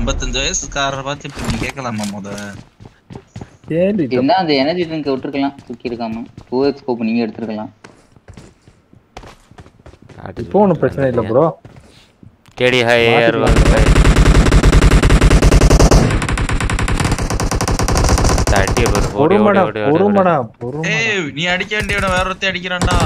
ஐம்பத்தஞ்சு வயசுக்காரரை பார்த்து இப்ப நீ கேட்கலாமா முத ஏன் இருந்தா அந்த எனர்ஜி ட்ரிங்க் விட்டுருக்கலாம் தூக்கி இருக்காம டூ எக்ஸ் ஸ்கோப் நீங்க எடுத்துருக்கலாம் இப்போ ஒன்றும் பிரச்சனை இல்லை ப்ரோ கேடி ஹாய் ஏஆர் தட்டிய பாரு ஓடி ஓடி பொறுமடா ஓடி ஓடி ஓடி பொறுமடா பொறுமடா ஏய் நீ அடிக்க வேண்டியவன வேற ஒருத்தன் அடிக்கிறான்டா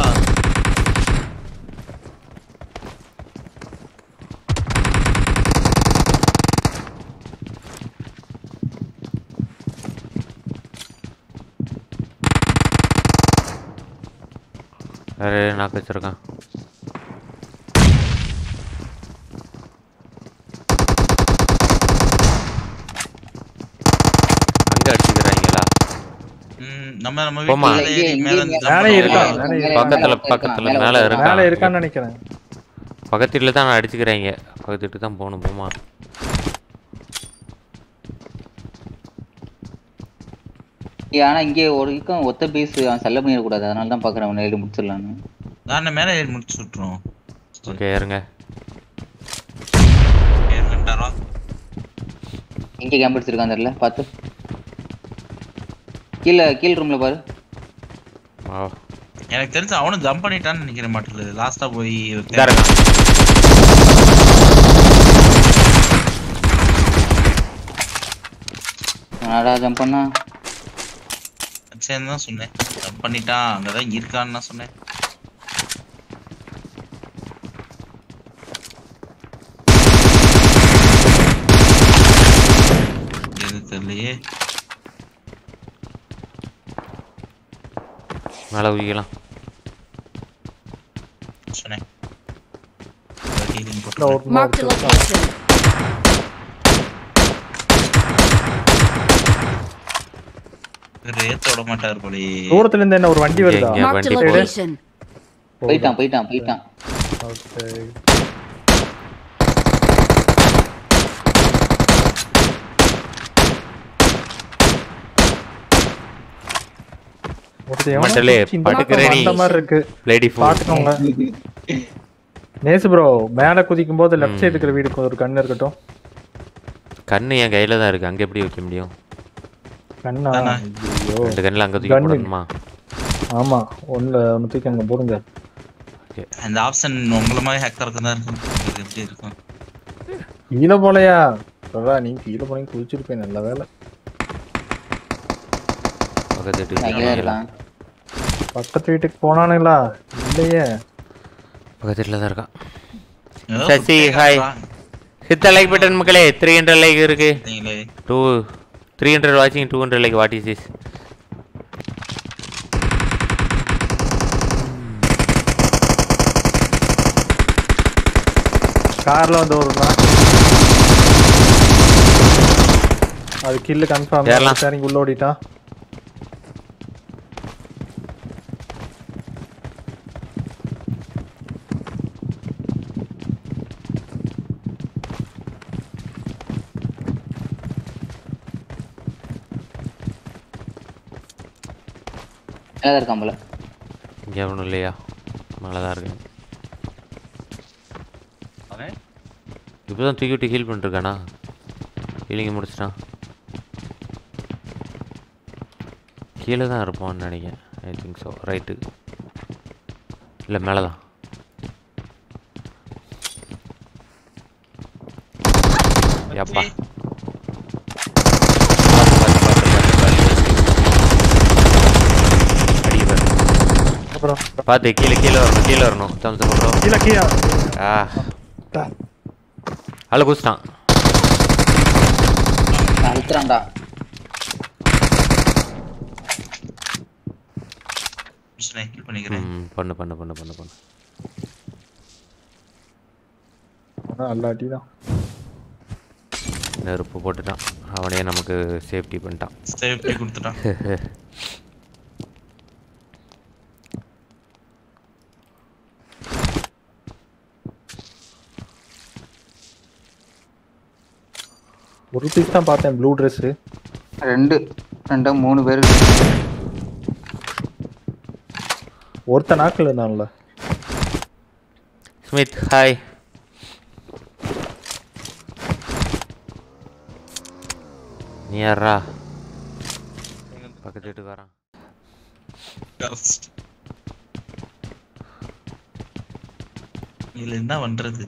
வேற நாக்கு வச்சிருக்கான் அங்க அடிச்சுக்கிறாங்களா ம், நம்ம நம்ம போம்மா. வீட்டுல ஏறி மேல இருந்து jump மேலே பண்ணுவோம். இருக்கான், மேலே இருக்கான். பக்கத்துல பக்கத்துல மேல இருக்கான் மேலே இருக்கான்னு நினைக்கிறேன் பக்கத்து வீட்டில் தான் அடிச்சுக்கிறாங்க பக்கத்து வீட்டுக்கு தான் போகணும் போமா ஏய், ஆனா இங்கே ஒரு இருக்கும் ஒத்த பீஸ் அவன் செல்ல பண்ணிடக்கூடாது அதனால தான் பாக்குறேன் அவனை எழுதி முடிச்சிடலான்னு நான் மேல ஏறி முடிச்சு விட்டுரும் ஓகே இருங்க ஏறி ரெண்டாயிரம் ரூபா. இங்கே கேம்ப் அடிச்சிருக்கான் தெரியல பார்த்து கீழே கீழ் ரூம்ல பாரு வா எனக்கு தெரிஞ்சு அவனும் ஜம்ப் பண்ணிட்டான்னு நினைக்கிறேன் மாட்டுல லாஸ்டா போய் இதா இருக்கான் நாடா ஜம்ப் பண்ணா சரி தான் சொன்னேன் ஜம்ப் பண்ணிட்டான் அங்கதான் இருக்கான்னு தான் சொன்னேன் எது தெரியலையே மேலே ஊகிக்கலாம் சொன்னேன் healing இல்லை போட்டுருக்கேன். ஒரு Marked a location. இவரு ஏத்த விட மாட்டாரு போலயே தூரத்துல இருந்து என்ன ஒரு வண்டி வருதா இங்க Marked a வண்டி போகுது. location. போயிட்டான் போயிட்டான் போயிட்டான் ஓகே ஒருத்தன் எவனோ மண்டலே, குச்சி இந்த படுக்கிற பக்கம் நீ. வந்த மாதிரி இருக்கு லேடி ஃபோன் பாத்துக்கோங்க நேசு ப்ரோ மேல குதிக்கும் போது லெஃப்ட் சைடு இருக்கிற வீடுக்கு ஒரு கண்ணு இருக்கட்டும் கண்ணு என் கையில தான் இருக்கு அங்க எப்படி வைக்க முடியும் கண்ணா தானே? ஐயோ ரெண்டு கண்ணில் அங்க தூக்கி கண்ணு. போடணுமா ஆமா ஒண்ணுல ஒண்ணு தூக்கி அங்க போடுங்க அந்த ஆப்ஷன் உங்கள மாதிரி ஹேக்கருக்கு தான் இருக்கும் இது எப்படி இருக்கும் கீழே போலையா சொல்றா நீ கீழே போனீங்க குதிச்சிருப்பேன் நல்ல வேலை பக்கத்து வீட்டுக்கு அங்கேதான் போனாங்களா? இருக்கான் பக்கத்து வீட்டுக்கு போனானுங்களா இல்லையே பக்கத்து வீட்டில் தான் இருக்கான் ஏதோ சசி, சுத்தி hi. காட்டுறான். ஹித்த லைக் பட்டன் மக்களே த்ரீ ஹண்ட்ரட் லைக் இருக்கு நீங்களே டூ த்ரீ ஹண்ட்ரட் வாட்சிங் two hundred like what is this கார்ல வந்து ஒரு நாள் அது கில்லு கன்ஃபார்ம் ஏறலாம். சரிங்க உள்ள ஓடிட்டான் மேலே இருக்கான் போல இங்கே ஒன்றும் இல்லையா மேலே தான் இருக்கு அவன் இப்போ தான் தூக்கி விட்டு ஹீல் பண்ணிருக்கானா ஹீலிங்கை முடிச்சிட்டான் கீழே தான் இருப்பான்னு நினைக்கிறேன் ஐ திங்க் ஸோ ரைட்டு இல்லை மேலே தான் யப்பா அடிக்க பாரு அப்புறம் பார்த்து கீழே கீழே வரணும் கீழே வரணும் தம்ஸ் அப்புறம் கீழே கீழே ஆ அள்ள குச்சிட்டான் அழுத்துறான்டா மிஷினை ஹீல் பண்ணிக்கிறேன் ம் பண்ணு பண்ணு பண்ணு பண்ணு பண்ணு நல்ல அடி தான் நெருப்பு போட்டுட்டான் அவனே நமக்கு சேஃப்டி பண்ணிட்டான் சேஃப்டி கொடுத்துட்டான் ஒரு பீஸ் தான் பார்த்தேன் ப்ளூ ட்ரெஸ்ஸு ரெண்டு ரெண்டா மூணு பேர் ஒருத்த நாக்கில் இருந்தான்ல ஸ்மித் ஹாய் நீ யாரா பக்கத்து வீட்டுக்கு வரான் இதுல என்ன பண்றது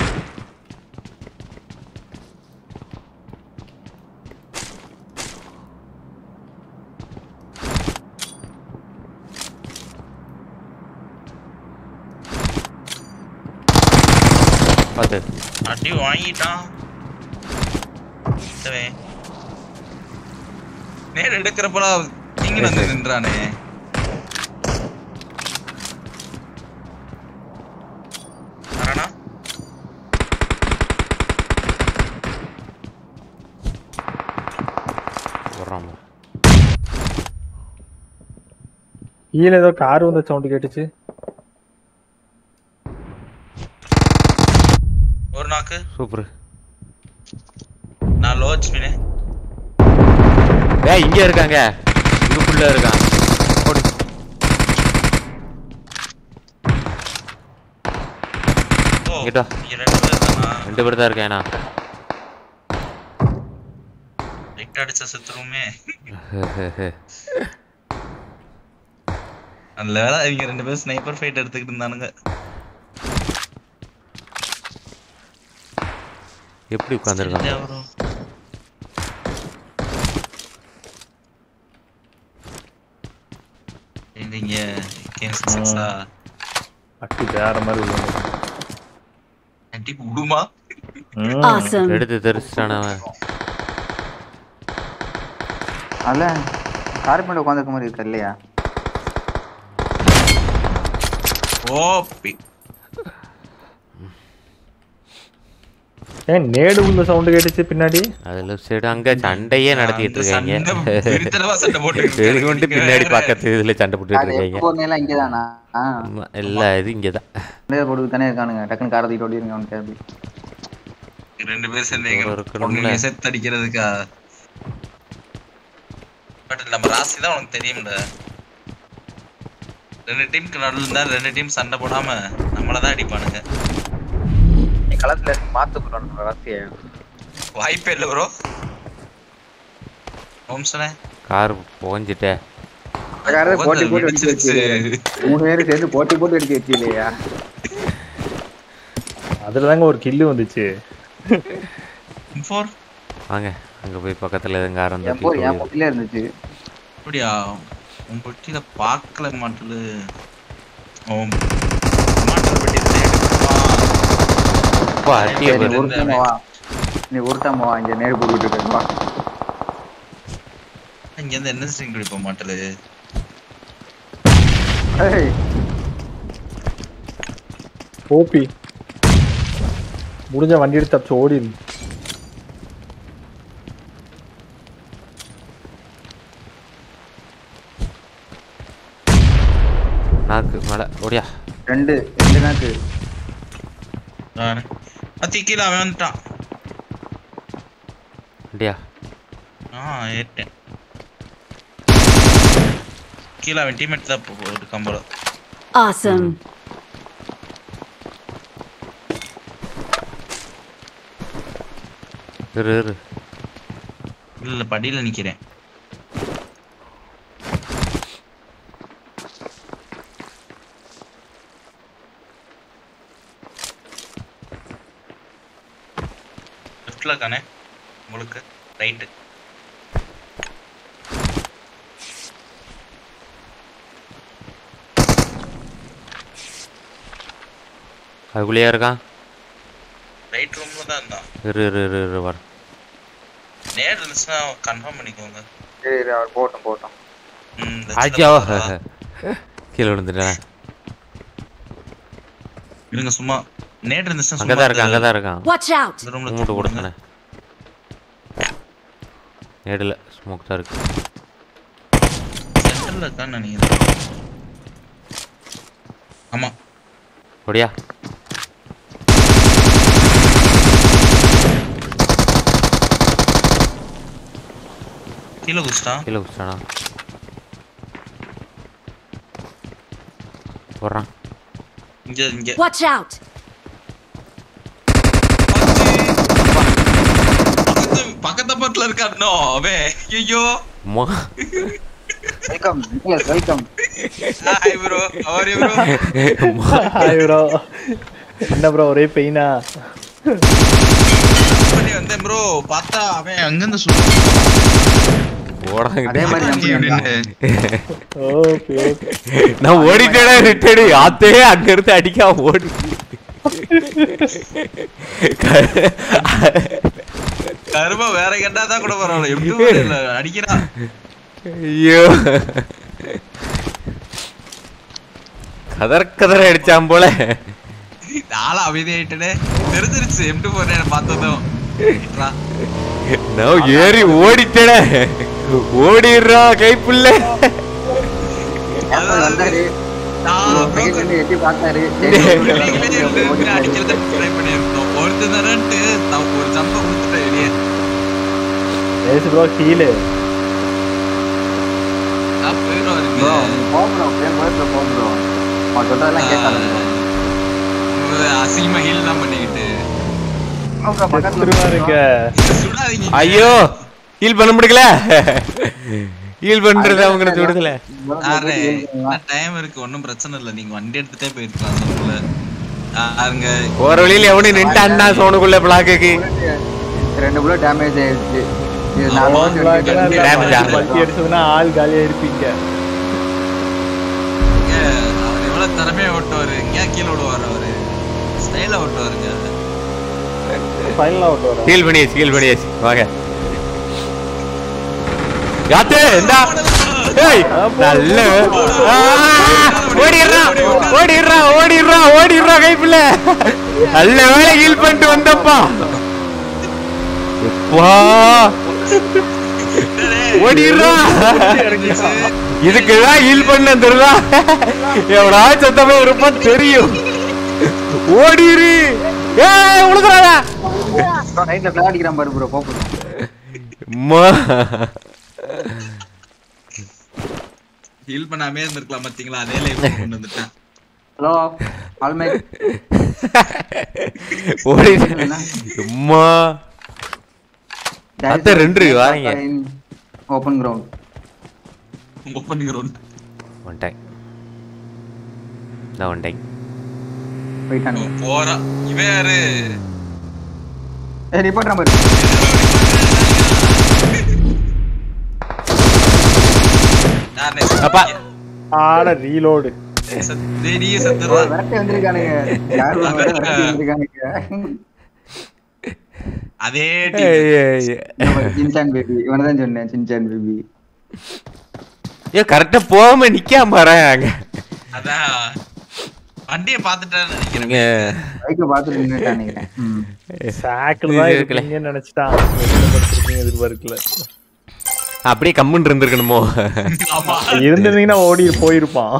பார்த்து அடி வாங்கிட்டான் இவன். நேர் எடுக்கிறப்பலாம் இங்க வந்து நின்றானே வரானா வர்றான் கீழே ஏதோ கார் வந்த சவுண்ட் கேட்டுச்சு ஒரு நாக்கு சூப்பர் நான் லோ ஹெச்பினே ஏய் இங்கே இருக்காங்க இதுக்குள்ளே இருக்கான் ஓடு ஓ இங்கிட்ட. இங்க ரெண்டு பேர் தானா ரெண்டு பேர் தான் இருக்கேன் நான் லைட் அடிச்ச செத்துருவோமே நல்ல வேலை இவங்க ரெண்டு பேரும் ஸ்னைப்பர் ஃபைட் எடுத்துக்கிட்டு இருந்தானுங்க எப்படி உட்காந்துருக்கான் சரியா bro. நீங்க கேன்சா அட்டி வேற மாதிரி விழுந்து. அடி விடுமா ம். Awesome. எடுத்து தெரிச்சிட்டான அவன் அதில் கார் மேலே உட்காந்துருக்க மாதிரி இருக்கு இல்லையா ஓபி ஏன் நேடு உள்ள சவுண்ட் கேட்டுச்சு பின்னாடி அதில் சைடு அங்கே சண்டையே நடத்திட்டு இருக்காங்க வெறித்தனமா சண்டை போட்டுக்கிட்டு சரி இருக்காங்க. கொண்டு பின்னாடி பக்கத்து இதில் சண்டை போட்டுட்டு அது இருக்காங்க எப்போ நேரம் இங்கே தானா ஆ ஆமா, எல்லா இது இங்கே தான் போட்டு தானே இருக்கானுங்க டக்குன்னு காரை தூக்கிட்டு ஓடிருங்க அவனுக்கு அப்படி ரெண்டு பேரும் சேர்ந்து எங்க ஒரு இருக்கணும்ல. பொண்ணுங்க செத்து அடிக்கிறதுக்கா பட் நம்ம ராசி தான் உனக்கு தெரியும்ல ரெண்டு டீமுக்கு நடுவில் தான் ரெண்டு டீம் சண்டை போடாம நம்மள தான் அடிப்பானுங்க நீ களத்துல இருந்து மாத்த போறானுங்க ராசியை வாய்ப்பே இல்லை ப்ரோ ஓம்சனே கார் போஞ்சிட்டே போட்டி போட்டு அடிச்சு வச்சு மூணு பேரும் சேர்ந்து போட்டி போட்டு அடிச்சு வச்சு இல்லையா அதுல தாங்க ஒரு கில்லு வந்துச்சு ஃபோர் வாங்க அங்கே போய் பக்கத்தில் எதுவும் காரம் என் போர் என் பொட்டில இருந்துச்சு அப்படியா உன் பெட்டியில பார்க்கல மாட்டலு உன் மாட்டல் பெட்டி அப்பா அட்டிய சரி, பாரு உருட்டாம வா நீ உருட்டாம வா இங்க நேரு போட்டுட்டு இருக்கா இங்க இருந்து என்ன ஸ்ட்ரிங் குடிப்போம் மாட்டலு ஏய் ஓபி முடிஞ்ச வண்டி எடுத்து தப்பிச்சு ஓடிடு நாக்கு மேலே ஓடியா ரெண்டு ரெண்டு நாக்கு அத்தி கீழே அவன் வந்துட்டான் அப்படியா ஆ ஏட்டேன் கீழே அவன் டீம்மேட் தான் போ- ஒரு கம்பள Awesome. இரு இரு இல்ல இல்ல படியில நிக்கிறேன் லெஃப்ட்ல காணே உங்களுக்கு ரைட்டு அதுக்குள்ளேயா இருக்கான் ரைட் ரூம்ல தான் இருந்தான் இரு இரு இரு இரு வர நேர் இருந்துச்சுன்னா கன்ஃபார்ம் பண்ணிக்கோங்க சரி சரி, அவர் போட்டோம் போட்டோம் ம், இந்த ஆச்சா சின்ன பசங்க. கீழே விழுந்துட்டேன் இருங்க சும்மா நேட் இருந்துச்சுன்னா அங்கே தான் இருக்கான் அங்கே தான் இருக்கான் Watch out! இந்த ரூம்ல மூட்டு கொடுத்தானே நேடில் ஸ்மோக் தான் இருக்கு சென்டர்ல இருக்கான்னு நினைக்கிறேன் ஆமா ஓடியா கீழே குச்சிட்டான் கீழே குச்சிட்டானா போடுறான் இங்க இங்க Watch out! பக்கத்து பக்கத்து பக்கத்துல இருக்கானோ அவன் ஐயோ அம்மா welcome Nicholas welcome hi bro அவர் ப்ரோ ஹாய் ப்ரோ என்ன ப்ரோ ஒரே பெயினா பண்ணி வந்தேன் ப்ரோ பார்த்தா அவன் அங்கிருந்து சுத்தி ஓடாங்க அதே மாதிரி நம்ம அப்படின்னு ஓகே ஓகே நான் ஓடிட்டேடா ரிட்டர்டு ஆத்தே அங்க இருந்து அடிக்காம ஓடி கரும வேற கண்டாதான் கூட பரவாயில்ல எப்படி இல்ல அடிக்கிறான் ஐயோ கதற கதற அடிச்சான் போல நாளா அமைதியாயிட்டே தெரிஞ்சிருச்சு எம்டி போர் பார்த்ததும் விட்றா. நான் ஏறி ஓடிட்டேனே ஓடிடுறா கைப்புள்ள கேப்டன் வந்தாரு நான் bro, bro, side ல இருந்து எட்டி பார்த்தாரு நீங்களே இருந்து அடிக்கிறத try பண்ணியிருந்தோம். ஒருத்தன் தானேன்ட்டு நான் ஒரு jump அ கொடுத்துட்டேன் வெளியே. நேசு ப்ரோ ஹீலு நான் போயிடுவாருங்க. ப்ரோ போ ப்ரோ பேர் போய் போ ப்ரோ அவன் சொல்றதெல்லாம் கேட்காத bro. உங்க அசிங்கமா heal எல்லாம் பண்ணிக்கிட்டு. bro, bro, பக்கத்துல திருவாருங்க சுடாதீங்க. ஐயோ ஹீல் பண்ண முடியல ஹீல் பண்றது அவங்களுக்கு விடுதல bro, யாரு? bro, இன்னும் time இருக்கு ஒன்றும் பிரச்சனை இல்லை நீங்க வண்டி எடுத்துட்டே போயிருக்கலாம் சொல்லுங்க யாருங்க போற வழியில எவனு நின்ட்டான்னா சோனுக்குள்ள பிளாக்குக்கு ரெண்டு புள்ள டேமேஜ் ஆயிடுச்சு இது ஆமா, நான் black Damage ஆகல. பல்ட்டி அடிச்சதுன்னா ஆள் காலியா இருப்பீங்க இங்க அவர் எவ்வளவு திறமையா ஓட்டுவாரு இங்கே கீழே விடுவாரு அவரு ஸ்டைலா ஓட்டுவாருங்க ஃபைனலா அவுட் வர ஹீல் பண்ணியாச்சு ஹீல் பண்ணியாச்சு வாங்க யாத்தே இந்தா ஏய் நல்ல ஆ, ஓடிடுறா ஓடிடுறா ஓடிடுறா ஓடிடுறா கைப்புள்ள நல்ல வேலை ஹீல் பண்ணிட்டு வந்தப்பா எப்பா ஓடிடுறா இதுக்குதான் ஹீல் பண்ண தெரியுதா எவனா சத்தமே இருப்பான் தெரியும் ஓடிரு ஏய் உழுகுறாடா ரைட்ல பிளாக் அடிக்கிறான் பாரு ப்ரோ போ bro. அம்மா ஹீல் பண்ணாமே இருந்திருக்கலாம் பாத்தீங்களா அதே லைஃப் கொண்டு வந்துட்டேன் ஹலோ ஆல்மேட் ஓடி அம்மா அத்தை ரெண்டு வாங்க. Open ground open ground one time நான் ஒன் டைம் போயிட்டானுங்க போறா இவன் யாரு ஏய் ரிப்போர்ட் நம்பர் யாருனே அப்பா. ஆட ரீலோடு நீயே செத்துறா விரட்டி வந்திருக்கானுங்க யார் bro விரட்டி வந்திருக்கானுங்க அதே team. நம்ம சின்சான் பேபி இவனை தான் சொன்னேன் சின்சான் பேபி ஏ கரெக்டா போகாம நிக்காம பாரு அங்க அதான் வண்டியை பார்த்துட்டேன்னு நினைக்கிறேன் இங்க பைக்கை பார்த்துட்டு நின்றுட்டானுங்க ம் சாக்கில் தான் இது இருக்குல்ல. இருக்கீங்கன்னு நினைச்சிட்டான் வெளியில படுத்திருக்கீங்க எதிர்பார்க்கல அப்படியே கம்முன்னு இருந்திருக்கணுமோ ஆமா இருந்திருந்தீங்கன்னா ஓடி போயிருப்பான்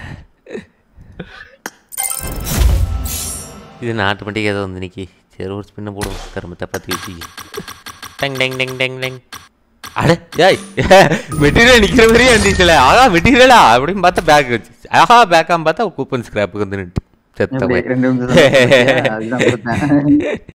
இது நாட்டு பண்டிகை ஏதோ வந்து நிக்கி சரி ஒரு ஸ்பின்ன போடுவோம் கருமத்தை பற்றி வச்சு டெங் டெங் டெங் டெங் டெங் அட ஏய் மெட்டீரியல் நிக்கிற மாதிரியே இருந்துச்சுல ஆகா மெட்டீரியலா அப்படின்னு பார்த்தா பேக் வச்சு ஆஹா பேக்காம பார்த்தா கூப்பன் ஸ்கிராப்புக்கு வந்து நின்று செத்த எப்படி? போய் ரெண்டு நிமிஷம் தான் அதுதான் கொடுத்தேன்